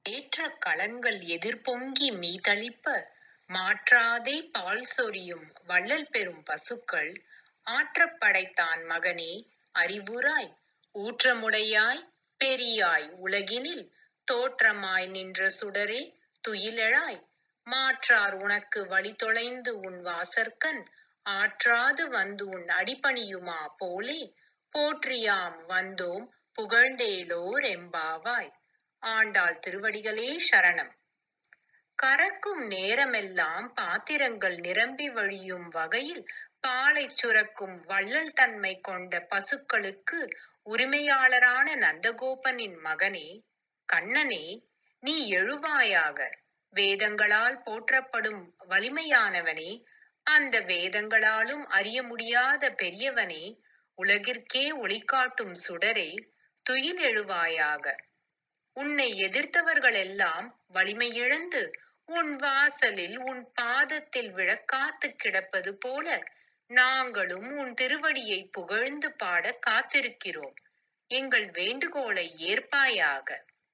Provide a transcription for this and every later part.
ஏற்ற களங்கள் எதிர்பொங்கி மீதளிப்ப மாற்றாதே பால் சொரியும் வள்ளல் பெறும் பசுக்கள் ஆற்றப் படைத்தான் மகனே அறிவுராய் ஊற்றமுடையாய் பெரியாய் உலகினில் தோற்றமாய் நின்ற சுடரே துயிலெழாய் மாற்றார் உனக்கு வழி தொலைந்து உன் வாசற்கண் ஆற்றாது வந்து உன் அடிபணியுமா போலே போற்றியாம் வந்தோம் புகழ்ந்தேலோர் எம்பாவாய் ஆண்டாள் திருவடிகளே சரணம் கறக்கும் நேரமெல்லாம் பாத்திரங்கள் நிரம்பி வழியும் வகையில் பாலை சுரக்கும் வள்ளல் தன்மை கொண்ட பசுக்களுக்கு உரிமையாளரான நந்தகோபனின் மகனே கண்ணனே நீ எழுவாயாக வேதங்களால் போற்றப்படும் வலிமையானவனே அந்த வேதங்களாலும் அறிய முடியாத பெரியவனே உலகிற்கே ஒளிகாட்டும் சுடரே துயில் எழுவாயாக உன்னை எதிர்த்தவர்கள் எல்லாம் வலிமையிழந்து உன் வாசலில் உன் பாதத்தில் விழ காத்து கிடப்பது போல நாங்களும் உன் திருவடியை புகழ்ந்து பாட காத்திருக்கிறோம் எங்கள் வேண்டுகோளை ஏற்பாயாக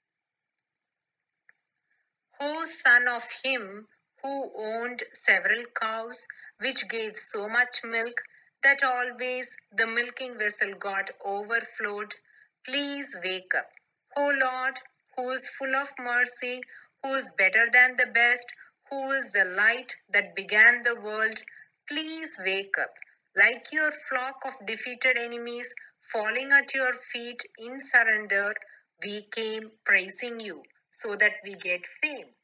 O son of him who owned several cows which gave so much milk that always the milking vessel got overflowed, please wake up. O Lord, who is full of mercy, who is better than the best, who is the light that began the world, please wake up. Like your flock of defeated enemies falling at your feet in surrender, we came praising you so that we get fame.